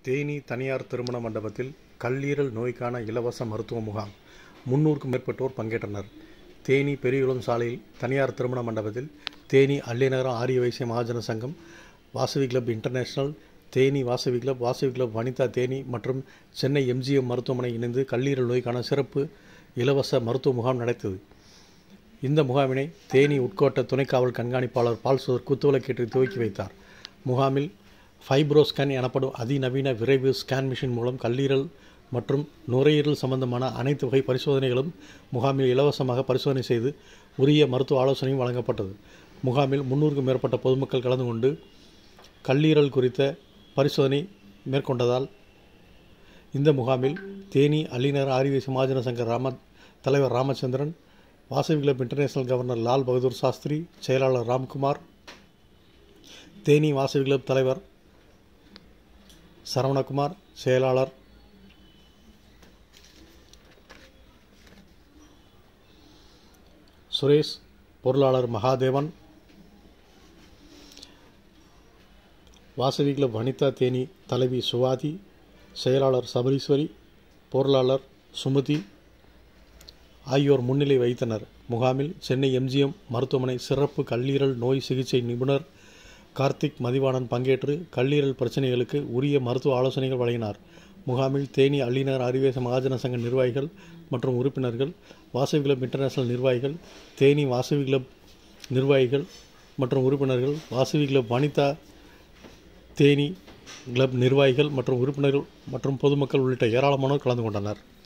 தேனி தனியார் திருமண மண்டபத்தில் கல்லீரல் நோய்க்கான இலவச மருத்துவ முகாம் முன்னூறுக்கும் மேற்பட்டோர் பங்கேற்றனர் தேனி பெரியகுளம் சாலையில் தனியார் திருமண மண்டபத்தில் தேனி அள்ளிநகரம் ஆரிய Vysya Mahajana Sangam Vasavi club international Theni Vasavi club Vasavi club Vanitha Theni மற்றும் சென்னை எம்ஜிஎம் மருத்துவமனை இணைந்து கல்லீரல் நோய்க்கான சிறப்பு இலவச மருத்துவ முகாம் நடத்தது இந்த முகாமினை தேனி உட்கோட்ட துணை காவல் கண்காணிப்பாளர் பால்சுவர் குத்துவிளக்கேற்றி துவக்கி வைத்தார் முகாமில் ஃபைப்ரோ ஸ்கேன் எனப்படும் அதிநவீன விரைவு ஸ்கேன் மிஷின் மூலம் கல்லீரல் மற்றும் நுரையீரல் சம்பந்தமான அனைத்து வகை பரிசோதனைகளும் முகாமில் இலவசமாக பரிசோதனை செய்து உரிய மருத்துவ ஆலோசனையும் வழங்கப்பட்டது முகாமில் முன்னூறுக்கும் மேற்பட்ட பொதுமக்கள் கலந்து கொண்டு கல்லீரல் குறித்த பரிசோதனை மேற்கொண்டதால் இந்த முகாமில் தேனி அள்ளினர் ஆரிய சமாஜன சங்க ராம தலைவர் Ramachandran Vasavi club international governor Lal Bahadur Shastri செயலாளர் ராம்குமார் தேனி வாசவி கிளப் தலைவர் சரவணகுமார் செயலாளர் சுரேஷ் பொருளாளர் மகாதேவன் வாசவி கிளப் வனிதா தேனி தலைவி சுவாதி செயலாளர் சபரீஸ்வரி பொருளாளர் சுமதி ஆகியோர் முன்னிலை வைத்தனர் முகாமில் சென்னை எம்ஜிஎம் மருத்துவமனை சிறப்பு கல்லீரல் நோய் சிகிச்சை நிபுணர் கார்த்திக் மதிவாணன் பங்கேற்று கல்லீரல் பிரச்சனைகளுக்கு உரிய மருத்துவ ஆலோசனைகள் வழங்கினார் முகாமில் தேனி அள்ளினர் அறிவேச மகாஜன சங்க நிர்வாகிகள் மற்றும் உறுப்பினர்கள் வாசவி கிளப் இன்டர்நேஷனல் நிர்வாகிகள் தேனி வாசவி கிளப் நிர்வாகிகள் மற்றும் உறுப்பினர்கள் வாசவி கிளப் வனிதா தேனி கிளப் நிர்வாகிகள் மற்றும் உறுப்பினர்கள் மற்றும் பொதுமக்கள் உள்ளிட்ட ஏராளமானோர் கலந்து கொண்டனர்